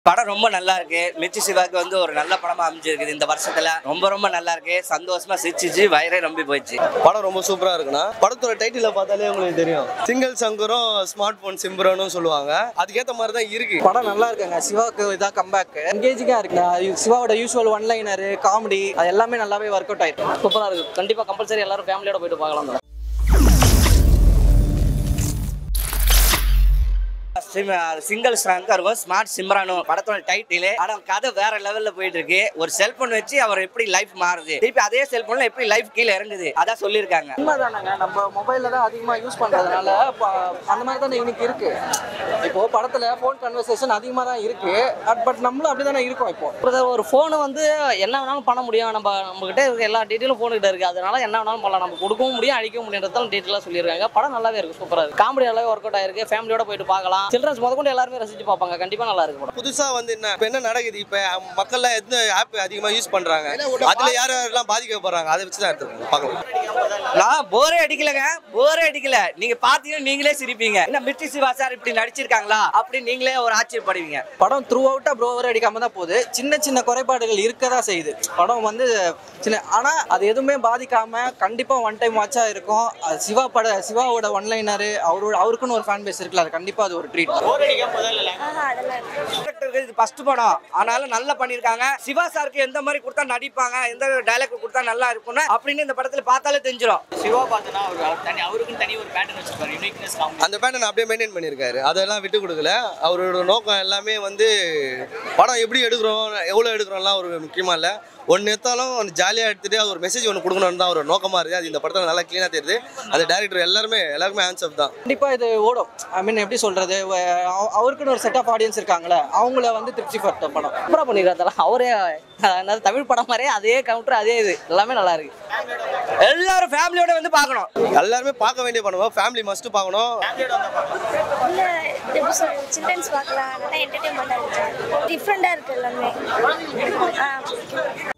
படம் ரொம்ப நல்லா இருக்கு மிர்ச்சி சிவாக்கு வந்து ஒரு நல்ல படமா அமைஞ்சிருக்குது இந்த வருஷத்துல ரொம்ப ரொம்ப நல்லா இருக்கு சந்தோஷமா சிரிச்சிச்சு வயிறே நம்பி போயிடுச்சு படம் ரொம்ப சூப்பரா இருக்குண்ணா படத்தோட டைட்டில பார்த்தாலே உங்களுக்கு தெரியும் சிங்கிள் சங்கரும் ஸ்மார்ட் போன் சிம்பரனும் சொல்லுவாங்க அதுக்கேத்த மாதிரி தான் இருக்கு படம் நல்லா இருக்குங்க சிவாக்கு இதான் கம்பேக் என்கேஜிங்கா இருக்குங்க சிவாவோட யூஸ்வல் ஒன் லைனர் காமெடி அது எல்லாமே நல்லாவே ஒர்க் அவுட் ஆயிருக்கு சூப்பராக இருக்குது கண்டிப்பாக கம்பல்சரி எல்லாரும் ஃபேமிலியோட போயிட்டு பார்க்கலாம் அந்த சிங்கிள் ஸ்ட்ராங்கரும் ஸ்மார்ட் சிம்ரானும் படத்தோட டைட்டில் ஆனா கதை வேற லெவல்ல போயிட்டு இருக்கு ஒரு செல்போன் வச்சு அவர் எப்படி லைஃப் மாறுது திருப்பி அதே செல்போன்ல எப்படி லைஃப் கீழே இறங்குது அதான் சொல்லியிருக்காங்க உண்மைதானங்க நம்ம மொபைல்ல தான் அதிகமா யூஸ் பண்றதுனால ப- அந்த மாதிரி தானே இன்னைக்கு இருக்கு இப்போ படத்துல ஃபோன் கன்வர்சேஷன் அதிகமா தான் இருக்கு பட் நம்மளும் அப்படிதானே இருக்கோம் இப்போ பிரதர் ஒரு ஃபோனு வந்து என்ன வேணாலும் பண்ண முடியும் நம்ம நம்மகிட்ட இருக்க எல்லா டீட்டெயிலும் ஃபோனுக்கிட்ட இருக்குது அதனால என்ன வேணாலும் பண்ணலாம் நம்ம கொடுக்கவும் முடியும் அழிக்கவும் முடியுன்றதால டீட்டெயிலாக சொல்லியிருக்காங்க படம் நல்லாவே இருக்குது சூப்பராக இருக்குது காமெடி நல்லாவே ஒர்க் அவுட் ஆயிருக்கு ஃபேமிலியோட போயிட்டு பார்க்கலாம் சில்ட்ரன்ஸ் முதற்கொண்டு எல்லாருமே ரசிச்சு பார்ப்பாங்க கண்டிப்பாக நல்லா இருக்கு படம் புதுசா வந்து என்ன இப்ப என்ன நடக்குது இப்ப மக்கள்லாம் எந்த ஆப் அதிகமா யூஸ் பண்றாங்க அதுல யார் யாரெல்லாம் பாதிக்கப்படுறாங்க அதை வச்சு தான் எடுத்துக்கணும் பார்க்கலாம் நான் போரே அடிக்கலங்க போரே அடிக்கல நீங்க பாத்தீங்கன்னா நீங்களே சிரிப்பீங்க என்ன மிர்ச்சி சிவா சார் இப்படி நடிச்சிருக்காங்களா அப்படின்னு நீங்களே ஒரு ஆச்சரியப்படுவீங்க படம் த்ரூ அவுட்டா ப்ரோவர் அடிக்காம தான் போகுது சின்ன சின்ன குறைபாடுகள் இருக்க தான் செய்யுது படம் வந்து சின்ன ஆனா அது எதுவுமே பாதிக்காம கண்டிப்பா ஒன் டைம் வாட்சா இருக்கும் அது சிவா பட சிவாவோட ஒன்லைனரு அவரோட அவருக்குன்னு ஒரு ஃபேன் பேஸ் இருக்குல்ல அது கண்டிப்பா அது ஒரு ட்ரீட் டேரக்டருக்கு இது ஃபர்ஸ்ட் படம் ஆனாலும் நல்லா பண்ணியிருக்காங்க சிவா சாருக்கு எந்த மாதிரி கொடுத்தா நடிப்பாங்க எந்த டைலாக் கொடுத்தா நல்லா இருக்கும்னு அப்படின்னு இந்த படத்துல பார்த்தாலே தெரிஞ்சிடும் சிவா பார்த்தனா அவர் அவர் தனி அவருக்குன்னு தனி ஒரு பேட்டர்ன் வச்சிருப்பாரு யூனிக்னஸ் காமெடி அந்த பேட்டர்ன் அப்படியே மெயின்டைன் பண்ணியிருக்காரு அதெல்லாம் விட்டு கொடுக்கல அவரோட நோக்கம் எல்லாமே வந்து படம் எப்படி எடுக்கிறோம் எவ்வளோ எடுக்கிறோம்லாம் ஒரு முக்கியமாக இல்லை ஒன்று எடுத்தாலும் ஜாலியாக எடுத்துட்டு அது ஒரு மெசேஜ் ஒன்று கொடுக்கணும்னு தான் ஒரு நோக்கமாக இருக்குது அது இந்த படத்தில் நல்லா க்ளீனாக தெரியுது அந்த டேரக்டர் எல்லாருமே எல்லாருமே ஆன்சர் தான் கண்டிப்பா இது ஓடும் ஐ மீன் எப்படி சொல்றது வ- அவ- அவருக்குன்னு ஒரு செட் ஆஃப் ஆடியன்ஸ் இருக்காங்களே அவங்கள வந்து திருப்திப்படுத்த படம் சூப்பராக பண்ணியிருக்காரு அவரே அஹ், என்னது தமிழ் படம் மாதிரியே அதே கவுண்டர் அதே இது எல்லாமே நல்லா இருக்கு எல்லாரும் ஃபேமிலியோட வந்து பார்க்கணும் எல்லாருமே பார்க்க வேண்டிய படம் ஃபேமிலி மஸ்ட்டு பார்க்கணும் இல்லை எப்படி சொல்றது சில்ட்ரன்ஸ் பார்க்கலாம் நல்லா என்டர்டைன்மெண்ட்டாக இருக்கு டிஃப்ரெண்ட்டாக இருக்கு எல்லாமே ஆ